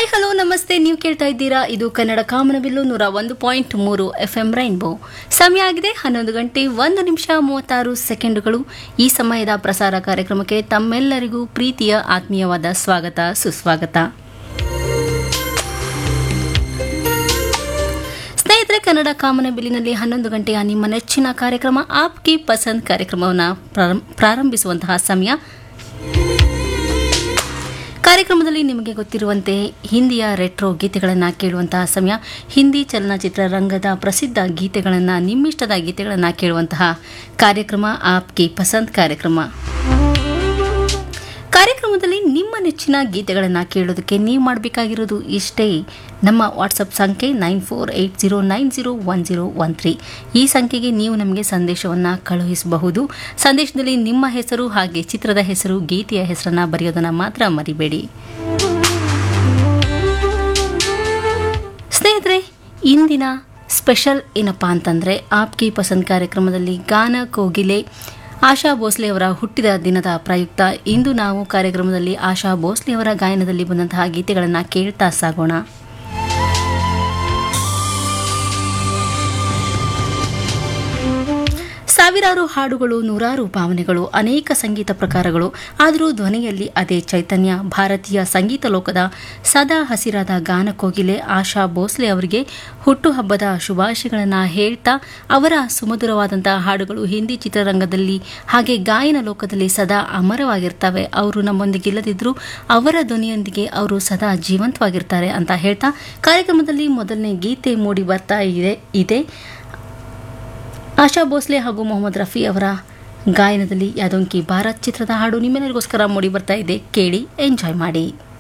hi hello ನಮಸ್ತೆ ನೀವು ಕೇಳ್ತಾ ಇದ್ದೀರಾ ಇದು ಕನ್ನಡ ಕಾಮನಬಿಲ್ಲು ನೂರ ಒಂದು ಪಾಯಿಂಟ್ ಮೂರು ಎಫ್ ಎಂ ರೈನ್ಬೋ ಸಮಯ ಆಗಿದೆ ಹನ್ನೊಂದು ಗಂಟೆ ಒಂದು ನಿಮಿಷ ಮೂವತ್ತಾರು ಸೆಕೆಂಡುಗಳು ಈ ಸಮಯದ ಪ್ರಸಾರ ಕಾರ್ಯಕ್ರಮಕ್ಕೆ ತಮ್ಮೆಲ್ಲರಿಗೂ ಪ್ರೀತಿಯ ಆತ್ಮೀಯವಾದ ಸ್ವಾಗತ ಸುಸ್ವಾಗತ ಸ್ನೇಹಿತರೆ ಕನ್ನಡ ಕಾಮನಬಿಲ್ಲಿನಲ್ಲಿ ಹನ್ನೊಂದು ಗಂಟೆಯ ನಿಮ್ಮ ನೆಚ್ಚಿನ ಕಾರ್ಯಕ್ರಮ ಆಪ್ ಕಿ ಪಸಂದ್ ಕಾರ್ಯಕ್ರಮವನ್ನು ಪ್ರಾರಂಭ- ಪ್ರಾರಂಭಿಸುವಂತಹ ಸಮಯ ಕಾರ್ಯಕ್ರಮದಲ್ಲಿ ನಿಮಗೆ ಗೊತ್ತಿರುವಂತೆ ಹಿಂದಿಯ ರೆಟ್ರೋ ಗೀತೆಗಳನ್ನು ಕೇಳುವಂತಹ ಸಮಯ ಹಿಂದಿ ಚಲನಚಿತ್ರ ರಂಗದ ಪ್ರಸಿದ್ಧ ಗೀತೆಗಳನ್ನು ನಿಮ್ಮಿಷ್ಟದ ಗೀತೆಗಳನ್ನು ಕೇಳುವಂತಹ ಕಾರ್ಯಕ್ರಮ ಆಪ್ ಕಿ ಪಸಂದ್ ಕಾರ್ಯಕ್ರಮ ಕಾರ್ಯಕ್ರಮದಲ್ಲಿ ನಿಮ್ಮ ನೆಚ್ಚಿನ ಗೀತೆಗಳನ್ನು ಕೇಳೋದಕ್ಕೆ ನೀವು ಮಾಡಬೇಕಾಗಿರೋದು ಇಷ್ಟೇ ನಮ್ಮ ವಾಟ್ಸಪ್ ಸಂಖ್ಯೆ nine four eight zero nine zero one zero one three ಈ ಸಂಖ್ಯೆಗೆ ನೀವು ನಮಗೆ ಸಂದೇಶವನ್ನು ಕಳುಹಿಸಬಹುದು ಸಂದೇಶದಲ್ಲಿ ನಿಮ್ಮ ಹೆಸರು ಹಾಗೆ ಚಿತ್ರದ ಹೆಸರು ಗೀತೆಯ ಹೆಸರನ್ನು ಬರೆಯೋದನ್ನು ಮಾತ್ರ ಮರಿಬೇಡಿ ಸ್ನೇಹಿತರೆ ಇಂದಿನ ಸ್ಪೆಷಲ್ ಏನಪ್ಪಾ ಅಂತಂದರೆ ಆಪ್ಕಿ ಪಸಂದ್ ಕಾರ್ಯಕ್ರಮದಲ್ಲಿ ಗಾನ ಕೋಗಿಲೆ ಆಶಾ ಭೋಸ್ಲೆ ಅವರ ಹುಟ್ಟಿದ ದಿನದ ಪ್ರಯುಕ್ತ ಇಂದು ನಾವು ಕಾರ್ಯಕ್ರಮದಲ್ಲಿ ಆಶಾ ಭೋಸ್ಲೆ ಅವರ ಗಾಯನದಲ್ಲಿ ಬಂದಂತಹ ಗೀತೆಗಳನ್ನು ಕೇಳ್ತಾ ಸಾಗೋಣ ಸಾವಿರಾರು ಹಾಡುಗಳು ನೂರಾರು ಭಾವನೆಗಳು ಅನೇಕ ಸಂಗೀತ ಪ್ರಕಾರಗಳು ಆದರೂ ಧ್ವನಿಯಲ್ಲಿ ಅದೇ ಚೈತನ್ಯ ಭಾರತೀಯ ಸಂಗೀತ ಲೋಕದ ಸದಾ ಹಸಿರಾದ ಗಾನ ಕೋಗಿಲೆ ಆಶಾ ಭೋಸ್ಲೆ ಅವರಿಗೆ ಹುಟ್ಟುಹಬ್ಬದ ಶುಭಾಶಯಗಳನ್ನು ಹೇಳ್ತಾ ಅವರ ಸುಮಧುರವಾದಂತಹ ಹಾಡುಗಳು ಹಿಂದಿ ಚಿತ್ರರಂಗದಲ್ಲಿ ಹಾಗೆ ಗಾಯನ ಲೋಕದಲ್ಲಿ ಸದಾ ಅಮರವಾಗಿರ್ತವೆ ಅವರು ನಮ್ಮೊಂದಿಗೆ ಇಲ್ಲದಿದ್ದರೂ ಅವರ ಧ್ವನಿಯೊಂದಿಗೆ ಅವರು ಸದಾ ಜೀವಂತವಾಗಿರ್ತಾರೆ ಅಂತ ಹೇಳ್ತಾ ಕಾರ್ಯಕ್ರಮದಲ್ಲಿ ಮೊದಲನೇ ಗೀತೆ ಮೂಡಿ ಬರ್ತಾ ಇದೆ ಇದೆ ಆಶಾ ಭೋಸ್ಲೆ ಹಾಗೂ ಮೊಹಮ್ಮದ್ ರಫಿ ಅವರ ಗಾಯನದಲ್ಲಿ ಯಾದೊಂಕಿ ಭಾರತ್ ಚಿತ್ರದ ಹಾಡು ನಿಮ್ಮೆಲ್ಲರಿಗೋಸ್ಕರ ಮೂಡಿ ಬರ್ತಾ ಇದೆ ಕೇಳಿ ಎಂಜಾಯ್ ಮಾಡಿ